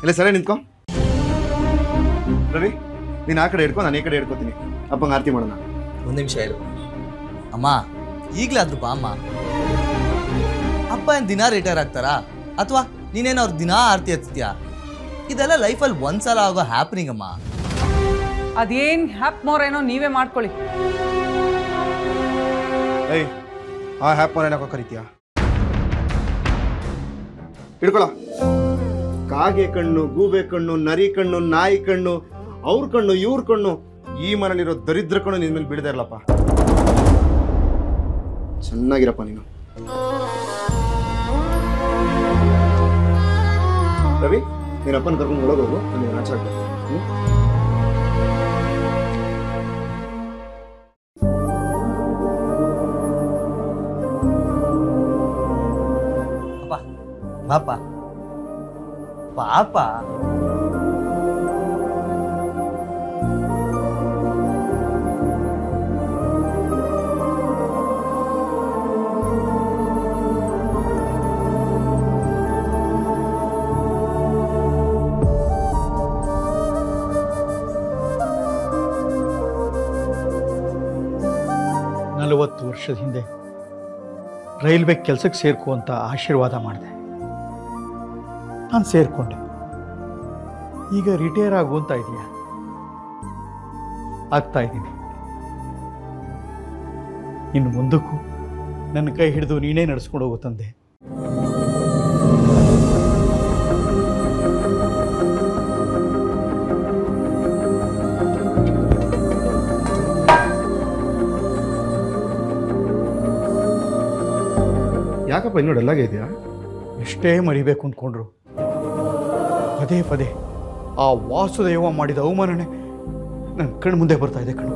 ಇಲ್ಲ ಸರಿ ನಿಂತ್ಕೊ ರವಿ ನೀನು ಆ ಕಡೆ ಹಿಡ್ಕೊ ನಾನು ಈ ಕಡೆ ಹಿಡ್ಕೊತೀನಿ ಅಪ್ಪಂಗೆ ಆರತಿ ಮಾಡೋಣ ಒಂದು ನಿಮಿಷ ಇರು ಅಮ್ಮ ಈಗಲಾದ್ರೂ ಬಾ ಅಮ್ಮ ಅಪ್ಪ ಏನು ದಿನ ರಿಟೈರ್ ಆಗ್ತಾರಾ ಅಥವಾ ನೀನೇನು ಅವ್ರ ದಿನ ಆರತಿ ಹಚ್ತೀಯಾ ಇದೆಲ್ಲ ಲೈಫಲ್ಲಿ ಒಂದ್ಸಲ ಆಗೋ ಹ್ಯಾಪ್ನಿಂಗ್ ಅಮ್ಮ ಅದೇನ್ ಹ್ಯಾಪ್ ಮೋರೇನೋ ನೀವೇ ಮಾಡ್ಕೊಳ್ಳಿ ಏಯ್ ಆ ಹ್ಯಾಪ್ ಮನೆ ಯಾಕೋ ಕರಿತೀಯ ಹಿಡ್ಕೊಳ ಕಾಗೆ ಕಣ್ಣು ಗೂಬೆ ಕಣ್ಣು ನರಿ ಕಣ್ಣು ನಾಯಿ ಕಣ್ಣು ಅವ್ರ ಕಣ್ಣು ಇವ್ರ ಕಣ್ಣು ಈ ಮನೇಲಿರೋ ದರಿದ್ರ ಕಣ್ಣು ನಿನ್ ಮೇಲೆ ಬಿಡದೇ ಇರಲಪ್ಪ ಚೆನ್ನಾಗಿರಪ್ಪ ನೀನು ರವಿ ನೀನ್ ಅಪ್ಪನ ಕರ್ಕೊಂಡು ಒಳಗೆ ಹೋಗು ನನಗೆ ಆಚೆ ಆಗ್ಬೇಕು ಹ್ಮ್ ಅಪ್ಪ ಬಾಪ ಪಾಪ ನಲವತ್ತು ವರ್ಷದ ಹಿಂದೆ ರೈಲ್ವೆ ಕೆಲಸಕ್ಕೆ ಸೇರ್ಕೊ ಅಂತ ಆಶೀರ್ವಾದ ಮಾಡಿದೆ ನಾನು ಸೇರಿಕೊಂಡೆ ಈಗ ರಿಟೈರ್ ಆಗು ಅಂತ ಇದೆಯಾ ಆಗ್ತಾ ಇದ್ದೀನಿ ಇನ್ನು ಮುಂದಕ್ಕೂ ನನ್ನ ಕೈ ಹಿಡಿದು ನೀನೇ ನಡೆಸ್ಕೊಂಡು ಹೋಗು ತಂದೆ ಯಾಕಪ್ಪ ಇನ್ನೂ ಡಲ್ಲಾಗೆ ಇದೆಯಾ ಎಷ್ಟೇ ಮರಿಬೇಕು ಅಂದ್ಕೊಂಡ್ರು ಪದೇ ಪದೇ ಆ ವಾಸುದೇವ ಮಾಡಿದ ಅವಮಾನನೆ ನನ್ನ ಕಣ್ಣು ಮುಂದೆ ಬರ್ತಾ ಇದೆ ಕಣ್ಣು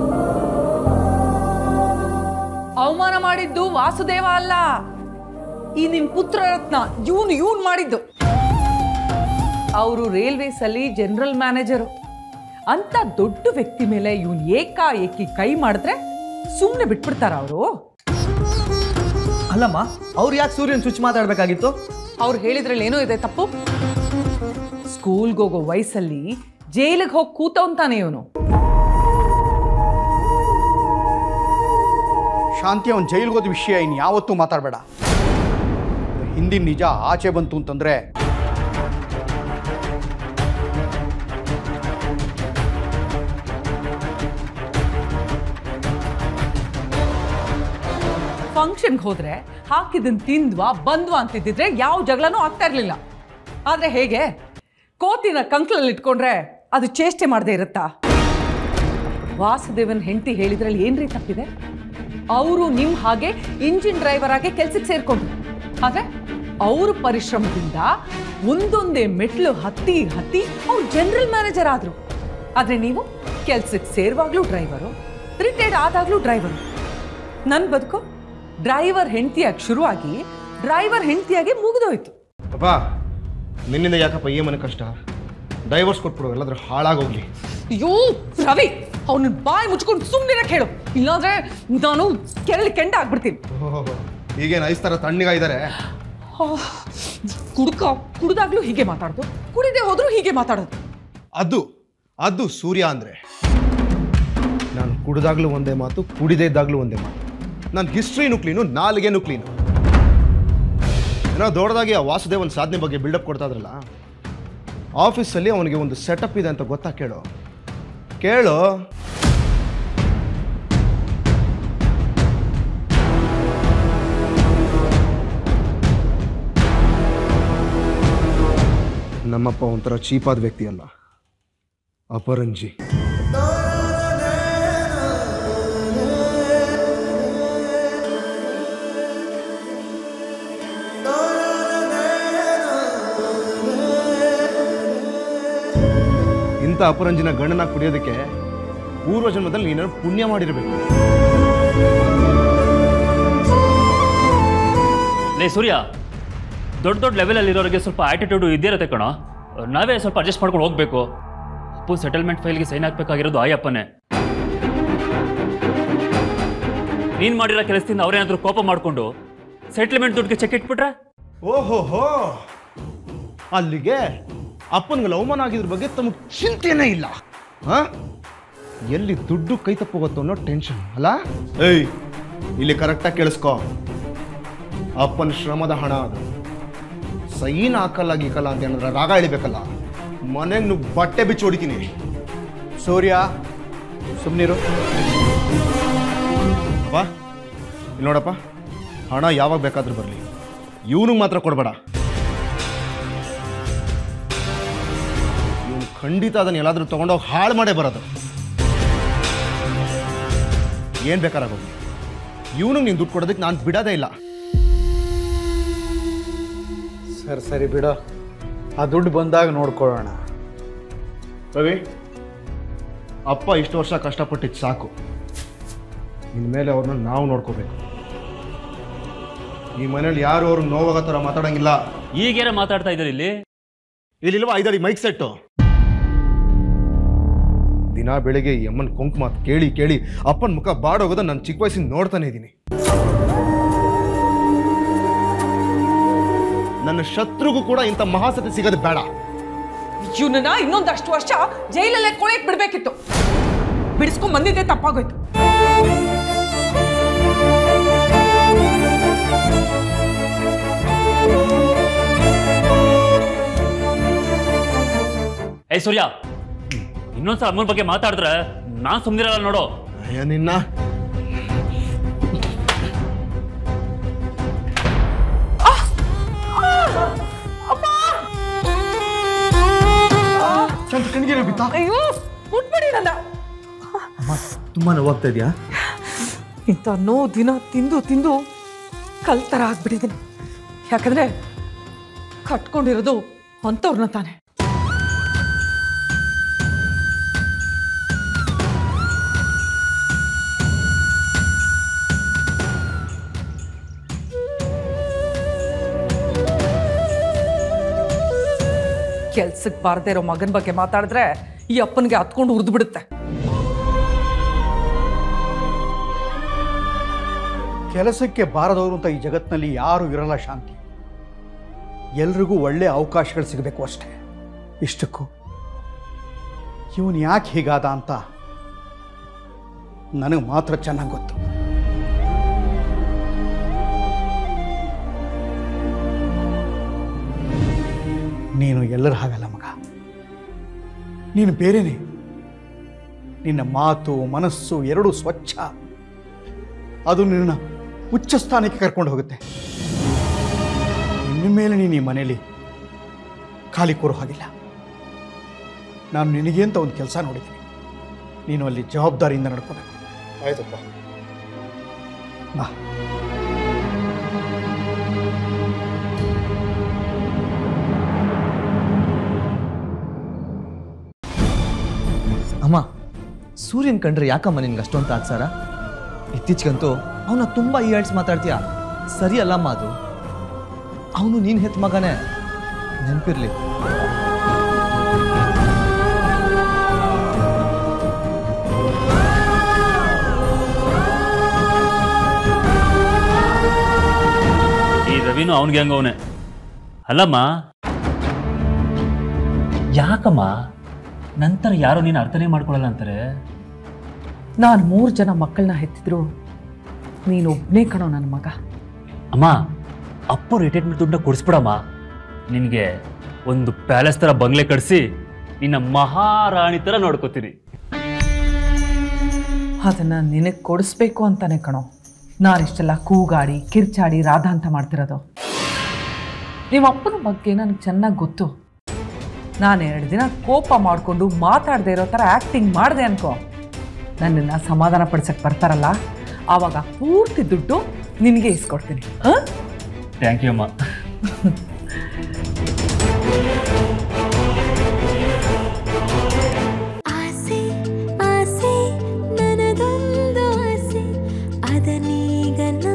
ಅವಮಾನ ಮಾಡಿದ್ದು ವಾಸುದೇವ ಅಲ್ಲ ಈ ನಿಮ್ ಪುತ್ರ ರತ್ನ ಇವನು ಇವನ್ ಮಾಡಿದ್ದು ಅವರು ರೈಲ್ವೇಸ್ ಅಲ್ಲಿ ಜನರಲ್ ಮ್ಯಾನೇಜರು ಅಂತ ದೊಡ್ಡ ವ್ಯಕ್ತಿ ಮೇಲೆ ಇವನ್ ಏಕಾಏಕಿ ಕೈ ಮಾಡಿದ್ರೆ ಸುಮ್ಮನೆ ಬಿಟ್ಬಿಡ್ತಾರ ಅವರು ಅಲ್ಲಮ್ಮ ಅವ್ರು ಯಾಕೆ ಸೂರ್ಯನ ಚುಚ್ಚು ಮಾತಾಡ್ಬೇಕಾಗಿತ್ತು ಅವ್ರು ಹೇಳಿದ್ರಲ್ಲಿ ಏನೋ ಇದೆ ತಪ್ಪು ಸ್ಕೂಲ್ಗೆ ಹೋಗೋ ವಯಸ್ಸಲ್ಲಿ ಜೈಲಿಗೆ ಹೋಗಿ ಕೂತವಂತಾನೆ ಇವನು ಶಾಂತಿ ಅವನ ಜೈಲಿಗೆ ಹೋದ ವಿಷಯ ಇನ್ನು ಯಾವತ್ತೂ ಮಾತಾಡಬೇಡ ಹಿಂದಿನ ನಿಜ ಆಚೆ ಬಂತು ಅಂತಂದ್ರೆ ಫಂಕ್ಷನ್ಗೆ ಹೋದ್ರೆ ಹಾಕಿದನ್ ತಿಂದ್ವಾ ಬಂದ್ವಾ ಅಂತಿದ್ದಿದ್ರೆ ಯಾವ ಜಗಳನೂ ಆಗ್ತಾ ಇರ್ಲಿಲ್ಲ ಆದ್ರೆ ಹೇಗೆ ಕೋತಿನ ಕಂಕ್ಲಲ್ಲಿ ಇಟ್ಕೊಂಡ್ರೆ ಅದು ಚೇಷ್ಟೆ ಮಾಡದೇ ಇರುತ್ತಾ ವಾಸುದೇವನ್ ಹೆಂಡತಿ ಹೇಳಿದ್ರಲ್ಲಿ ಏನ್ರಿ ತಪ್ಪಿದೆ ಅವರು ನಿಮ್ ಹಾಗೆ ಇಂಜಿನ್ ಡ್ರೈವರ್ ಆಗಿ ಕೆಲ್ಸಕ್ಕೆ ಸೇರ್ಕೊಂಡ್ರು ಆದ್ರೆ ಅವ್ರ ಪರಿಶ್ರಮದಿಂದ ಒಂದೊಂದೇ ಮೆಟ್ಲು ಹತ್ತಿ ಹತ್ತಿ ಅವ್ರು ಜನರಲ್ ಮ್ಯಾನೇಜರ್ ಆದ್ರು ಆದ್ರೆ ನೀವು ಕೆಲ್ಸಕ್ಕೆ ಸೇರುವಾಗ್ಲೂ ಡ್ರೈವರು ರಿಟೈರ್ಡ್ ಆದಾಗ್ಲೂ ಡ್ರೈವರು ನನ್ನ ಬದುಕು ಡ್ರೈವರ್ ಹೆಂಡತಿಯಾಗಿ ಶುರುವಾಗಿ ಡ್ರೈವರ್ ಹೆಂಡತಿಯಾಗಿ ಮುಗಿದೋಯ್ತು ಅಪ್ಪ ನಿನ್ನಿಂದ ಯಾಕಪ್ಪ ಈ ಮನೆ ಕಷ್ಟ ಡೈವರ್ಸ್ ಕೊಟ್ಬಿಡು ಎಲ್ಲಾದ್ರೂ ಹಾಳಾಗೋಗ್ಲಿ ಅಯ್ಯೋ ರವಿ ಅವನ ಬಾಯಿ ಮುಚ್ಕೊಂಡು ಸುಮ್ಮನೆ ಹೇಳು ಇಲ್ಲಾಂದ್ರೆ ನಾನು ಕೆರಳಿ ಕೆಂಡ ಆಗ್ಬಿಡ್ತೀನಿ ಈಗೇನು ಐಸ್ ಥರ ತಣ್ಣಗಾಯಿದ್ದಾರೆ ಆಹ್, ಕುಡ್ಕ ಕುಡ್ದಾಗ್ಲೂ ಹೀಗೆ ಮಾತಾಡೋದು ಕುಡಿದೆ ಹೋದ್ರು ಹೀಗೆ ಮಾತಾಡೋದು ಅದು ಅದು ಸೂರ್ಯ ಅಂದರೆ ನಾನು ಕುಡ್ದಾಗ್ಲೂ ಒಂದೇ ಮಾತು ಕುಡಿದೇ ಇದ್ದಾಗ್ಲೂ ಒಂದೇ ಮಾತು ನನ್ನ ಹಿಸ್ಟ್ರಿನೂ ಕ್ಲೀನು ನಾಲ್ಗೇನು ಕ್ಲೀನು ಏನೋ ದೊಡ್ಡದಾಗಿ ಆ ವಾಸುದೇವನ್ ಸಾಧನೆ ಬಗ್ಗೆ ಬಿಲ್ಡಪ್ ಕೊಡ್ತಾ ಇದ್ರಲ್ಲ ಆಫೀಸಲ್ಲಿ ಅವನಿಗೆ ಒಂದು ಸೆಟಪ್ ಇದೆ ಅಂತ ಗೊತ್ತಾ ಕೇಳು ಕೇಳು ನಮ್ಮಪ್ಪ ಒಂಥರ ಚೀಪಾದ ವ್ಯಕ್ತಿ ಅಲ್ಲ ಅಪರಂಜಿ ಇಂಥ ಅಪರಂಜಿನ ಗಂಡನ ಕುಡಿಯೋದಕ್ಕೆ ಪೂರ್ವ ಜನ್ಮದಲ್ಲಿ ನೀನು ಪುಣ್ಯ ಮಾಡಿರಬೇಕು ಲೇ ಸೂರ್ಯ ದೊಡ್ಡ ದೊಡ್ಡ ಲೆವೆಲಲ್ಲಿರೋರಿಗೆ ಸ್ವಲ್ಪ ಆ್ಯಟಿಟ್ಯೂಡು ಇದ್ದೇ ಇರುತ್ತೆ ಕಣೋ ನಾವೇ ಸ್ವಲ್ಪ ಅಡ್ಜಸ್ಟ್ ಮಾಡ್ಕೊಂಡು ಹೋಗಬೇಕು ಅಪ್ಪು ಸೆಟಲ್ಮೆಂಟ್ ಫೈಲ್ಗೆ ಸೈನ್ ಹಾಕ್ಬೇಕಾಗಿರೋದು ಆಯಪ್ಪನೇ ನೀನು ಮಾಡಿರೋ ಕೆಲಸದಿಂದ ಅವ್ರೇನಾದರೂ ಕೋಪ ಮಾಡಿಕೊಂಡು ಸೆಟ್ಲ್ಮೆಂಟ್ ದುಡ್ಡಿಗೆ ಚೆಕ್ ಇಟ್ಬಿಟ್ರೆ ಓಹೋ ಹೋ ಅಲ್ಲಿಗೆ ಅಪ್ಪನಿಗೆ ಅವಮಾನ ಆಗಿದ್ರ ಬಗ್ಗೆ ತಮಗೆ ಚಿಂತೆನೇ ಇಲ್ಲ ಹಾ ಎಲ್ಲಿ ದುಡ್ಡು ಕೈ ತಪ್ಪೋಗುತ್ತೋ ಅನ್ನೋ ಟೆನ್ಷನ್ ಅಲ್ಲ ಏಯ್ ಇಲ್ಲಿ ಕರೆಕ್ಟಾಗಿ ಕೇಳಿಸ್ಕೊ ಅಪ್ಪನ ಶ್ರಮದ ಹಣ ಅದು ಸೈನ್ ಹಾಕಲ್ಲ ಗೀಕಲ್ಲ ಅಂತ ಹೇಳಿದ್ರೆ ರಾಗ ಇಳಿಬೇಕಲ್ಲ ಮನೆಗೆ ನುಗ್ಗಿ ಬಟ್ಟೆ ಬಿಚ್ಚಿ ಹೊಡಿತೀನಿ ಸೂರ್ಯ ಸುಮ್ಮನಿರು ಅಪ್ಪ ಇಲ್ಲಿ ನೋಡಪ್ಪ ಹಣ ಯಾವಾಗ ಬೇಕಾದ್ರೂ ಬರಲಿ ಇವನಿಗೆ ಮಾತ್ರ ಕೊಡಬೇಡ ಇವನು ಖಂಡಿತ ಅದನ್ನ ಎಲ್ಲಾದ್ರೂ ತೊಗೊಂಡೋಗಿ ಹಾಳು ಮಾಡೇ ಬರೋದು ಏನು ಬೇಕಾರಾಗೋಗಿ ಇವನಿಗೆ ನೀನು ದುಡ್ಡು ಕೊಡೋದಕ್ಕೆ ನಾನು ಬಿಡೋದೇ ಇಲ್ಲ ಸರಿ ಸರಿ ಬಿಡು ಆ ದುಡ್ಡು ಬಂದಾಗ ನೋಡ್ಕೊಳ್ಳೋಣ ರವಿ ಅಪ್ಪ ಇಷ್ಟು ವರ್ಷ ಕಷ್ಟಪಟ್ಟಿದ್ದು ಸಾಕು ಇನ್ಮೇಲೆ ಅವ್ರನ್ನ ನಾವು ನೋಡ್ಕೋಬೇಕು ಈ ಮನೇಲಿ ಯಾರು ಅವ್ರಿಗೆ ನೋವಾಗೋ ಥರ ಮಾತಾಡಂಗಿಲ್ಲ ಈಗೇನ ಮಾತಾಡ್ತಾ ಇದ್ದೀರಿ ಇಲ್ಲಿ ಇಲ್ಲಿಲ್ವಾ ಐದಡಿ ಮೈಕ್ ಸೆಟ್ಟು ದಿನ ಬೆಳಿಗ್ಗೆ ಈ ಅಮ್ಮನ ಕೊಂಕು ಮಾತು ಕೇಳಿ ಕೇಳಿ ಅಪ್ಪನ ಮುಖ ಬಾಡೋಗೋದ ನಾನು ಚಿಕ್ಕ ವಯಸ್ಸಿನ ನೋಡ್ತಾನೆ ಇದ್ದೀನಿ ನನ್ನ ಶತ್ರುಗೂ ಕೂಡ ಇಂಥ ಮಹಾಸತಿ ಸಿಗೋದು ಬೇಡ ಇವನನ್ನ ಇನ್ನೊಂದಷ್ಟು ವರ್ಷ ಜೈಲಲ್ಲೇ ಕೊಳೆಯಕ್ ಬಿಡ್ಬೇಕಿತ್ತು ಬಿಡಿಸ್ಕೊಂಡ್ ಬಂದಿದ್ದೆ ತಪ್ಪಾಗೋಯ್ತು ಏ ಸೂರ್ಯ ಇನ್ನೊಂದ್ಸಲ ಅಮ್ಮನ ಬಗ್ಗೆ ಮಾತಾಡಿದ್ರೆ ನಾನ್ ಸುಮ್ಮನಿರಲ್ಲ ನೋಡು ಅಯ್ಯ ನಿನ್ನ ಚಂದ ಕಣ್ಣಿಗೆ ಬಿತ್ತಾ ಅಯ್ಯೋ ಮುಟ್ಬಿಡಿ ನನ್ನ ತುಂಬಾ ನೋವಾಗ್ತಾ ಇದೆಯಾ ಇಂಥ ನೋವು ದಿನ ತಿಂದು ತಿಂದು ಕಲ್ ಥರ ಆಗ್ಬಿಟ್ಟಿದ್ದೀನಿ ಯಾಕಂದ್ರೆ ಕಟ್ಕೊಂಡಿರೋದು ಅಂಥವ್ರನ್ನ ತಾನೆ ಕೆಲ್ಸಕ್ಕೆ ಬಾರದೇ ಇರೋ ಮಗನ ಬಗ್ಗೆ ಮಾತಾಡಿದ್ರೆ ಈ ಅಪ್ಪನಿಗೆ ಹತ್ಕೊಂಡು ಉರಿದು ಬಿಡುತ್ತೆ ಕೆಲಸಕ್ಕೆ ಬಾರದವರು ಅಂತ ಈ ಜಗತ್ತಿನಲ್ಲಿ ಯಾರೂ ಇರಲ್ಲ ಶಾಂತಿ ಎಲ್ರಿಗೂ ಒಳ್ಳೆ ಅವಕಾಶಗಳು ಸಿಗಬೇಕು ಅಷ್ಟೇ ಇಷ್ಟಕ್ಕೂ ಇವನು ಯಾಕೆ ಹೀಗಾದ ಅಂತ ನನಗೆ ಮಾತ್ರ ಚೆನ್ನಾಗಿ ಗೊತ್ತು ನೀನು ಎಲ್ಲರ ಹಾಗಲ್ಲ ಮಗ ನೀನು ಬೇರೆನೇ ನಿನ್ನ ಮಾತು ಮನಸ್ಸು ಎರಡೂ ಸ್ವಚ್ಛ ಅದು ನಿನ್ನ ಉಚ್ಚ ಸ್ಥಾನಕ್ಕೆ ಕರ್ಕೊಂಡು ಹೋಗುತ್ತೆ ಇನ್ನು ಮೇಲೆ ನೀನು ಈ ಮನೆಯಲ್ಲಿ ಖಾಲಿ ಕೂರೋ ಹಾಗಿಲ್ಲ ನಾನು ನಿನಗೆ ಅಂತ ಒಂದು ಕೆಲಸ ನೋಡಿದ್ದೀನಿ ನೀನು ಅಲ್ಲಿ ಜವಾಬ್ದಾರಿಯಿಂದ ನಡ್ಕೋಬೇಕು ಆಯ್ತಪ್ಪ ಬಾ ಅಮ್ಮ ಸೂರ್ಯನ್ ಕಂಡ್ರೆ ಯಾಕಮ್ಮ ನಿನ್ಗೆ ಅಷ್ಟೊಂದು ತಾತ್ಸಾರ ಇತ್ತೀಚೆಗಂತೂ ಅವನ ತುಂಬ ಹೀಯಾಳ್ಸಿ ಮಾತಾಡ್ತೀಯ ಸರಿ ಅಲ್ಲಮ್ಮ ಅದು ಅವನು ನೀನು ಹೆತ್ ಮಗನೇ ನೆನಪಿರ್ಲಿ ಈ ರವಿನೂ ಅವನಿಗೆ ಹಂಗವನೆ ಅಲ್ಲಮ್ಮ ಯಾಕಮ್ಮ ನಂತರ ಯಾರೋ ನೀನು ಅರ್ಥನೇ ಮಾಡ್ಕೊಳ್ಳಲ್ಲ ಅಂತಾರೆ ನಾನು ಮೂರು ಜನ ಮಕ್ಕಳನ್ನ ಹೆತ್ತಿದ್ರು ನೀನು ಒಬ್ಬನೇ ಕಣೋ ನನ್ನ ಮಗ ಅಮ್ಮ ಅಪ್ಪ ರಿಟೈರ್ಮೆಂಟ್ ದುಡ್ಡನ್ನ ಕೊಡಿಸ್ಬಿಡಮ್ಮ ನಿನಗೆ ಒಂದು ಪ್ಯಾಲೇಸ್ ಥರ ಬಂಗ್ಲೆ ಕಟ್ಸಿ ನಿನ್ನ ಮಹಾರಾಣಿ ಥರ ನೋಡ್ಕೋತೀನಿ ಅದನ್ನ ನಿನಗೆ ಕೊಡಿಸ್ಬೇಕು ಅಂತಾನೆ ಕಣೋ ನಾನಿಷ್ಟೆಲ್ಲ ಕೂಗಾಡಿ ಕಿರ್ಚಾಡಿ ರಾಧಾ ಅಂತ ಮಾಡ್ತಿರೋದು ನಿಮ್ಮ ಅಪ್ಪನ ಬಗ್ಗೆ ನನಗೆ ಚೆನ್ನಾಗಿ ಗೊತ್ತು ನಾನು ಎರಡು ದಿನ ಕೋಪ ಮಾಡಿಕೊಂಡು ಮಾತಾಡದೆ ಇರೋ ಥರ ಆ್ಯಕ್ಟಿಂಗ್ ಮಾಡಿದೆ ಅನ್ಕೋ ನನ್ನನ್ನು ಸಮಾಧಾನ ಪಡಿಸಕ್ಕೆ ಬರ್ತಾರಲ್ಲ ಆವಾಗ ಪೂರ್ತಿ ದುಡ್ಡು ನಿನಗೆ ಇಸ್ಕೊಡ್ತೀನಿ ಹಾಂ ಥ್ಯಾಂಕ್ ಯು ಅಮ್ಮ ಆಸೆ ಆಸೆ ನನದೊಂದು ಆಸೆ ಅದನೀಗ ನಾ